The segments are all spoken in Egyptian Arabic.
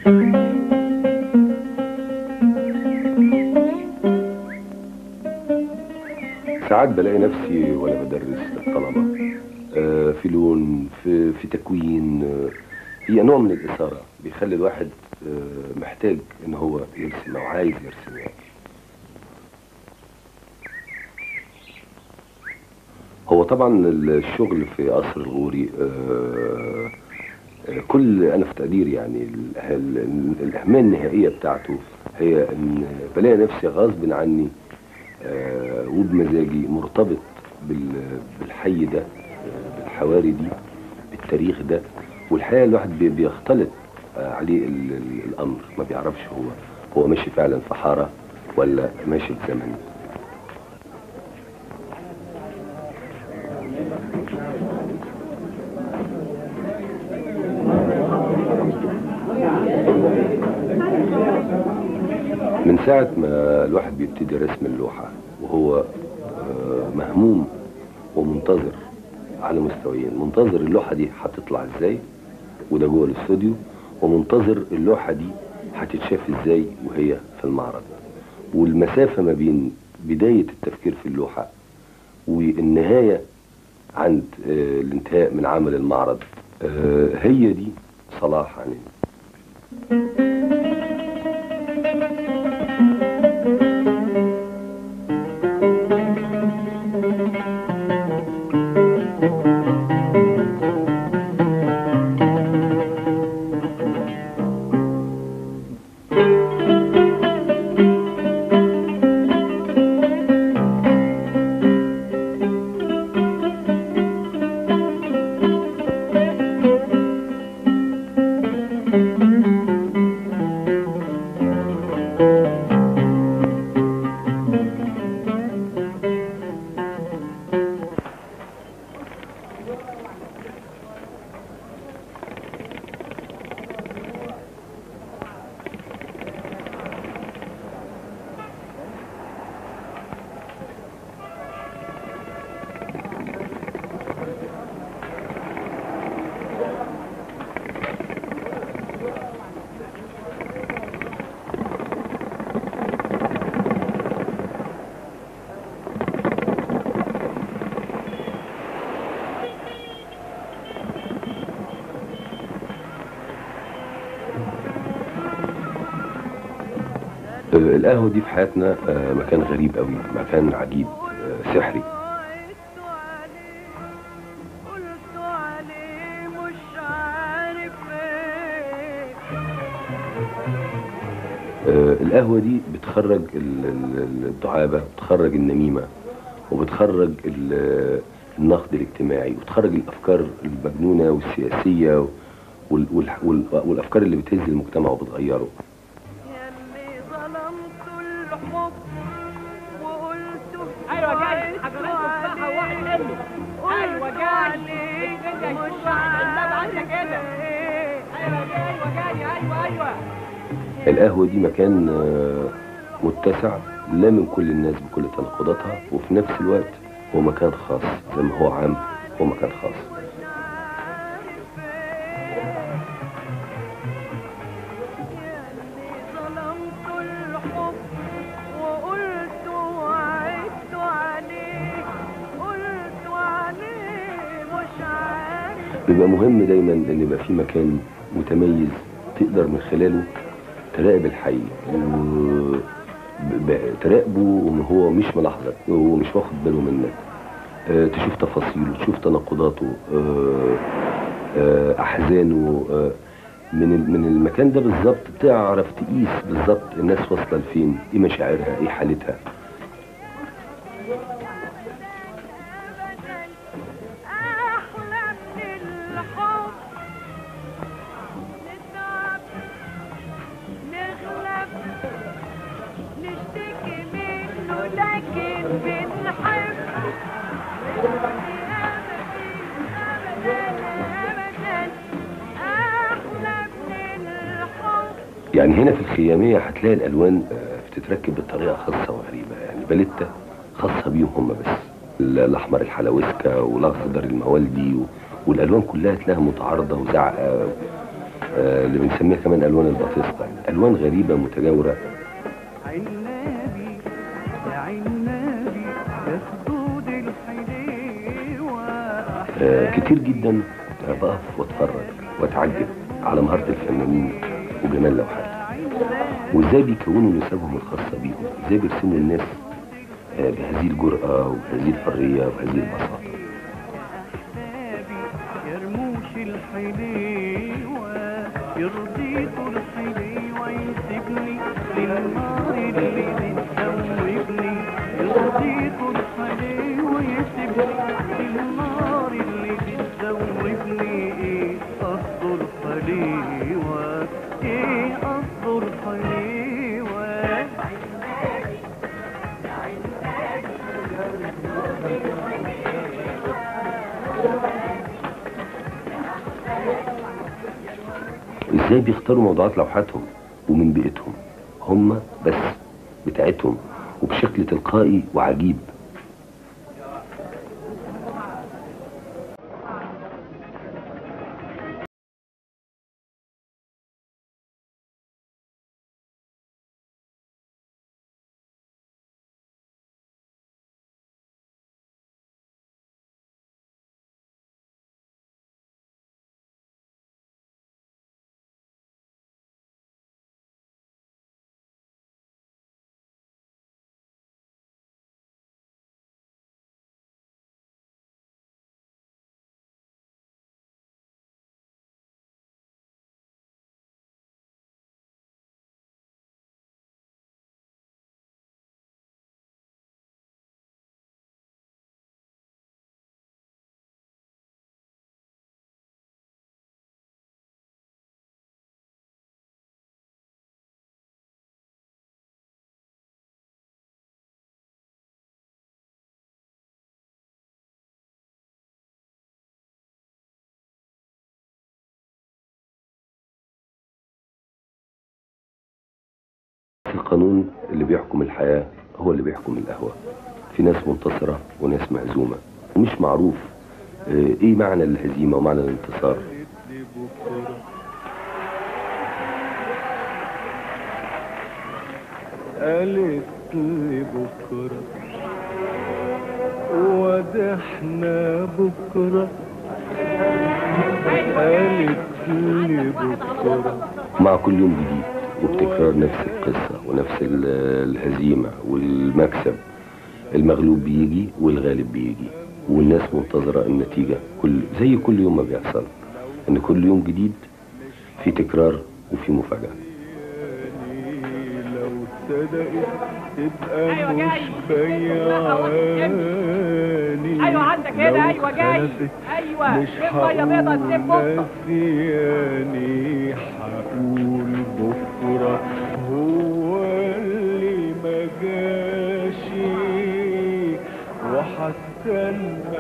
ساعات بلاقي نفسي وانا بدرس للطلبه آه، في لون في في تكوين آه، هي نوع من الاثاره بيخلي الواحد آه، محتاج ان هو يرسم او عايز يرسم يعني هو طبعا الشغل في قصر الغوري آه، آه، كل انا في تقديري يعني ال- ال- الاهميه النهائيه بتاعته هي ان بلاقي نفسي غصب عني آه، وبمزاجي مرتبط بال- بالحي ده آه، بالحواري دي بالتاريخ ده والحقيقه الواحد بي- بيختلط آه، عليه ال- ال- الامر ما بيعرفش هو هو ماشي فعلا في حاره ولا ماشي في زمن من ساعة ما الواحد بيبتدي رسم اللوحة وهو آه، مهموم ومنتظر على مستويين منتظر اللوحة دي هتطلع ازاي وده جوه الاستوديو ومنتظر اللوحة دي هتتشاف ازاي وهي في المعرض والمسافة ما بين بداية التفكير في اللوحة والنهاية عند آه، الانتهاء من عمل المعرض آه، هي دي صلاح عنين آه، القهوة دي في حياتنا آه، مكان غريب قوي مكان عجيب آه، سحري وعدت عليه قلت عليه مش عارف ايه آه، القهوة دي بتخرج ال- ال- الدعابة بتخرج النميمة وبتخرج ال- النقد الاجتماعي وتخرج الأفكار المجنونة والسياسية وال- وال- وال- والأفكار اللي بتهز المجتمع وبتغيره ياللي ظلمت الحب وقلت ايوه جاي حضرتك الصحة واحد منه ايوه جاي مش عارف كده ايه ايوه جاي ايوه جاي ايوه ايوه القهوة دي مكان آه، متسع لا من كل الناس بكل تناقضاتها وفي نفس الوقت هو مكان خاص زي ما هو عام هو مكان خاص ياللي ظلمت الحب وقلت وعدت عليه قلت عليه مش عارف بيبقى مهم دايما ان يبقى في مكان متميز تقدر من خلاله تراقب الحي و- ب- ب- تراقبه وهو مش ملاحظك وهو مش واخد باله منك آه، تشوف تفاصيله تشوف تناقضاته آه، آه، احزانه آه، من ال- من المكان ده بالظبط تعرف تقيس بالظبط الناس واصله لفين ايه مشاعرها ايه حالتها أحلى من الحب نتعب نغلب نشتكي منه لكن بنحب أبدا أبدا أبدا أحلى من الحب يعني هنا في الخيامية هتلاقي الألوان آه، بتتركب بطريقة خاصة وغريبة يعني باليتا خاصة بيهم هم بس ال- الأحمر الحلاوسكا والأخضر الموالدي و- والألوان كلها تلاقيها متعارضة وزعقة آه، اللي بنسميها كمان الوان الباتيستا الوان غريبه متجاوره عنابي يا عنابي يا خدود الحليوة آه، كتير جدا بقف واتفرج واتعجب على مهاره الفنانين وجمال لوحاتهم وازاي بيكونوا نسبهم الخاصه بيهم ازاي بيرسموا الناس آه، بهذه الجرأة وبهذه الحرية وبهذه البساطة يا رموش الحليوة يرضيك الحليوة يسيبني للنار اللي بتذوبني يرضيك الحليوة يسيبني للنار اللي بتذوبني ايه قصد الحليوة ايه قصد الحليوة ازاي بيختاروا موضوعات لوحاتهم ومن بيئتهم هم بس بتاعتهم وبشكل تلقائي وعجيب القانون اللي بيحكم الحياة هو اللي بيحكم القهوة في ناس منتصرة وناس مهزومة ومش معروف آه، ايه معنى الهزيمة ومعنى الانتصار قالت لي بكرة ودحنا بكرة قالت لي بكرة مع كل يوم جديد وبتكرار نفس القصة ونفس ال- الهزيمة والمكسب المغلوب بيجي والغالب بيجي والناس منتظرة النتيجة كل زي كل يوم ما بيحصل ان كل يوم جديد في تكرار وفي مفاجأة يعني لو صدقت تبقى أيوة جاي. مش بيعاني ايوه عندك هنا لو ايوه جاي خلفت ايوه مش شوف ميه بيضه تسيب هقول بطه نسياني هقول بكرة هو اللي ما جاشي وهستنى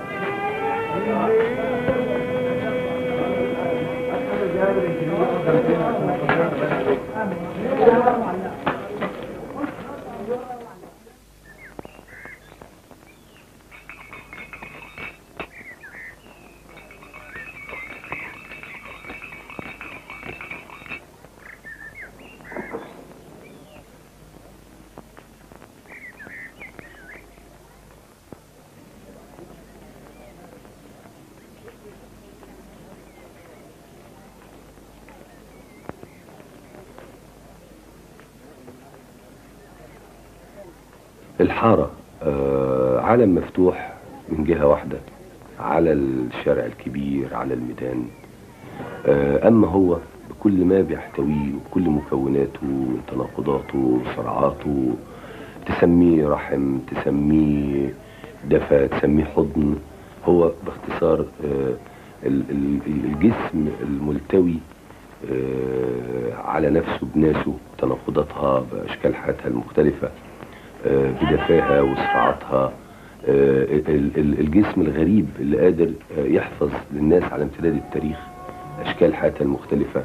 الحارة آه، عالم مفتوح من جهة واحدة على الشارع الكبير على الميدان آه، أما هو بكل ما بيحتويه وكل مكوناته من تناقضاته صراعاته تسميه رحم تسميه دفى تسميه حضن هو باختصار آه، ال- ال- ال- الجسم الملتوي آه، على نفسه بناسه تناقضاتها بأشكال حياتها المختلفة آه، بدفاها وصراعاتها آه، ال- ال- الجسم الغريب اللي قادر آه، يحفظ للناس على امتداد التاريخ أشكال حياتها المختلفة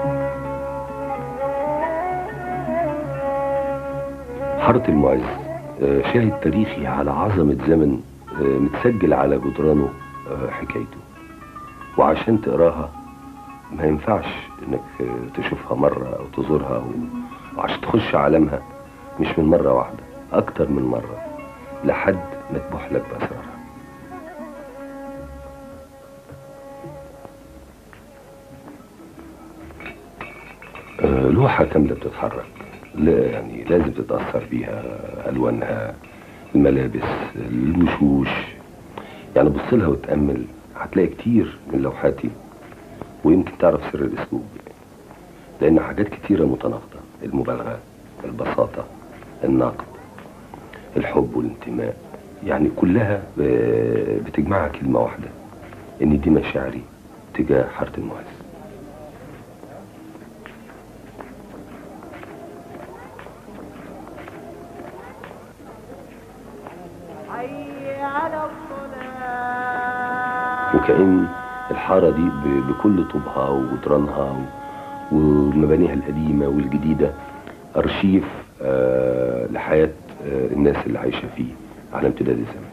حارة المعز آه، شاهد تاريخي على عظمة زمن آه، متسجل على جدرانه آه، حكايته وعشان تقراها ما ينفعش انك آه، تشوفها مرة او تزورها و- وعشان تخش عالمها مش من مرة واحدة اكتر من مرة لحد ما تبوح لك باسرارها آه، لوحة كاملة بتتحرك لا يعني لازم تتأثر بيها ألوانها الملابس الوشوش يعني بص لها وتأمل هتلاقي كتير من لوحاتي ويمكن تعرف سر الأسلوب لأن حاجات كتيرة متناقضة المبالغة البساطة النقد الحب والانتماء يعني كلها ب- بتجمعها كلمة واحدة إن دي مشاعري تجاه حارة المعز حي على الصلاة وكأن الحارة دي ب- بكل طوبها وجدرانها و- ومبانيها القديمة والجديدة أرشيف آه، لحياة آه، الناس اللي عايشة فيه على امتداد الزمن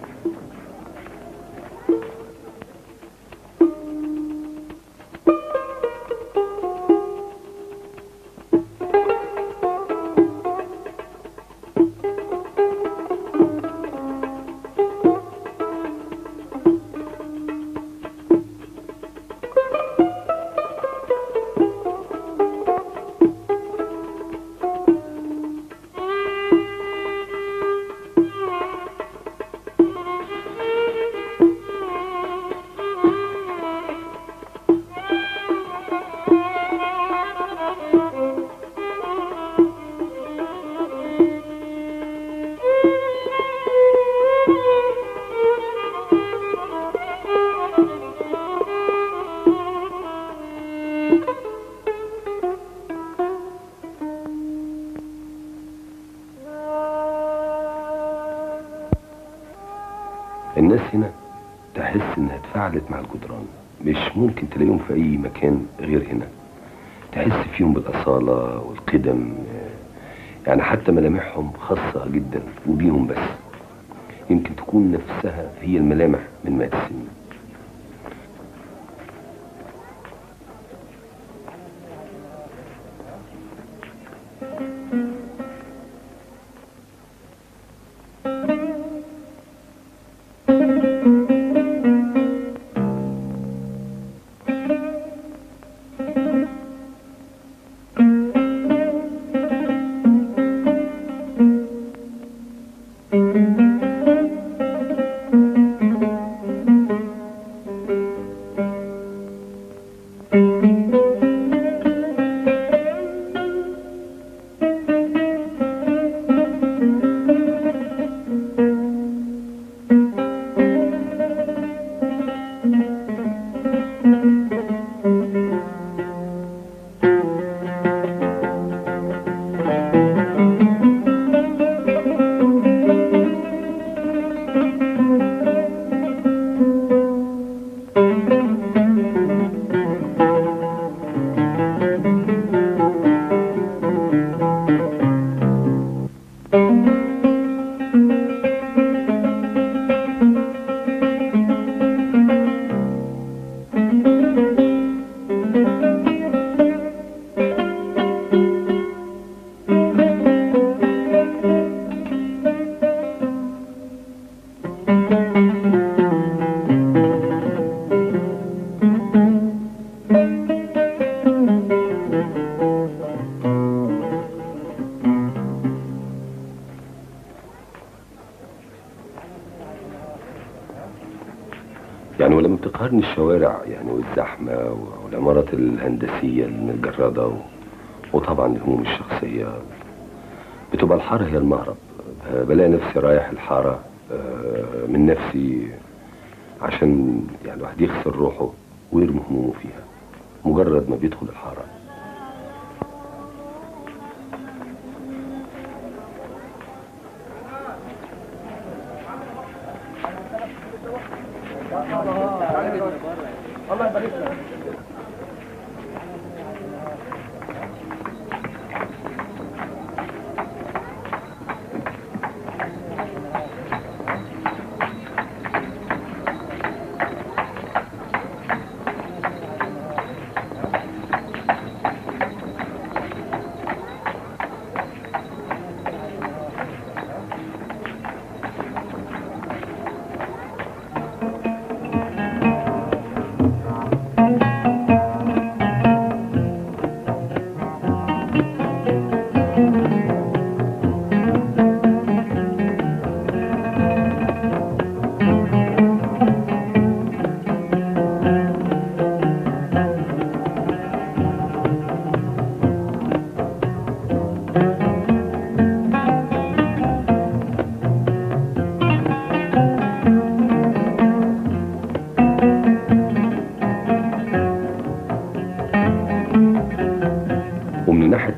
الناس هنا تحس انها اتفاعلت مع الجدران مش ممكن تلاقيهم في اي مكان غير هنا تحس فيهم بالاصاله والقدم يعني حتى ملامحهم خاصه جدا وبيهم بس يمكن تكون نفسها هي الملامح من مئات السنين يعني ولما بتقارن الشوارع يعني والزحمة والعمارات الهندسية المجردة و- وطبعا الهموم الشخصية بتبقى الحارة هي المهرب آه، بلاقي نفسي رايح الحارة آه، من نفسي عشان يعني الواحد يغسل روحه ويرمي همومه فيها مجرد ما بيدخل الحارة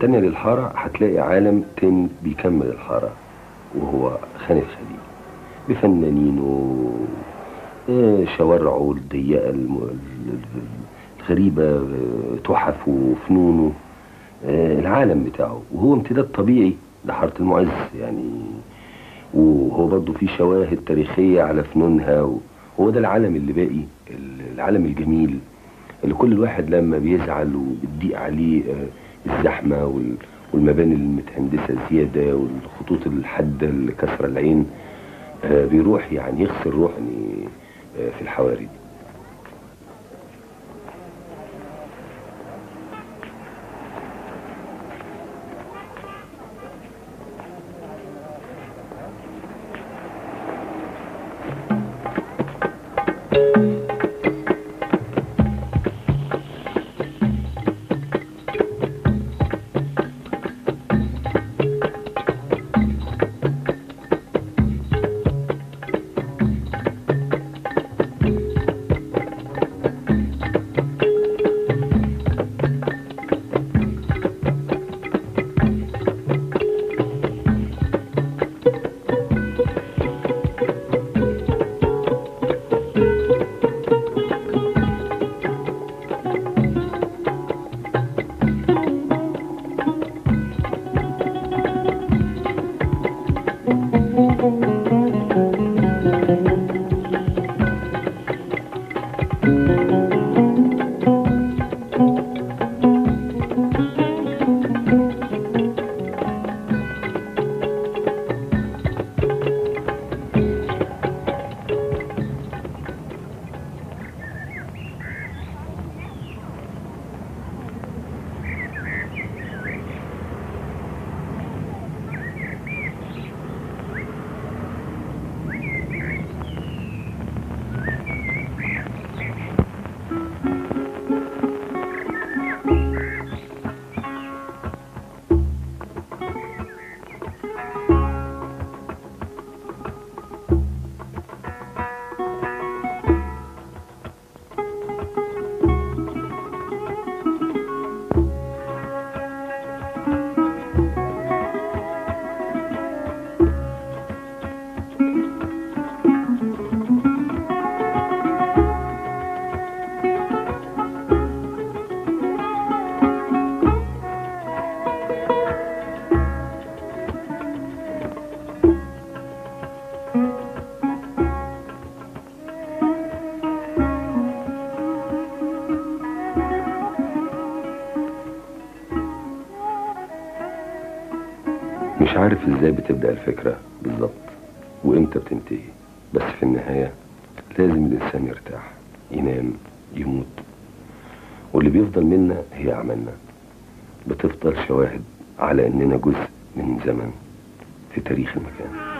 التانية للحارة هتلاقي عالم تاني بيكمل الحارة وهو خان الخليل بفنانينه آه، شوارعه الضيقة الم- ال- الغريبة آه، تحفه وفنونه آه، العالم بتاعه وهو امتداد طبيعي لحارة المعز يعني وهو برضه في شواهد تاريخية على فنونها وهو ده العالم اللي باقي ال- العالم الجميل اللي كل الواحد لما بيزعل وبتضيق عليه آه، الزحمة وال- والمباني المتهندسة زيادة والخطوط الحادة اللي كسر العين آه، بيروح يعني يغسل روح يعني آه، في الحواري دي مش عارف ازاي بتبدأ الفكرة بالظبط وامتى بتنتهي بس في النهاية لازم الإنسان يرتاح ينام يموت واللي بيفضل منا هي أعمالنا بتفضل شواهد على إننا جزء من زمن في تاريخ المكان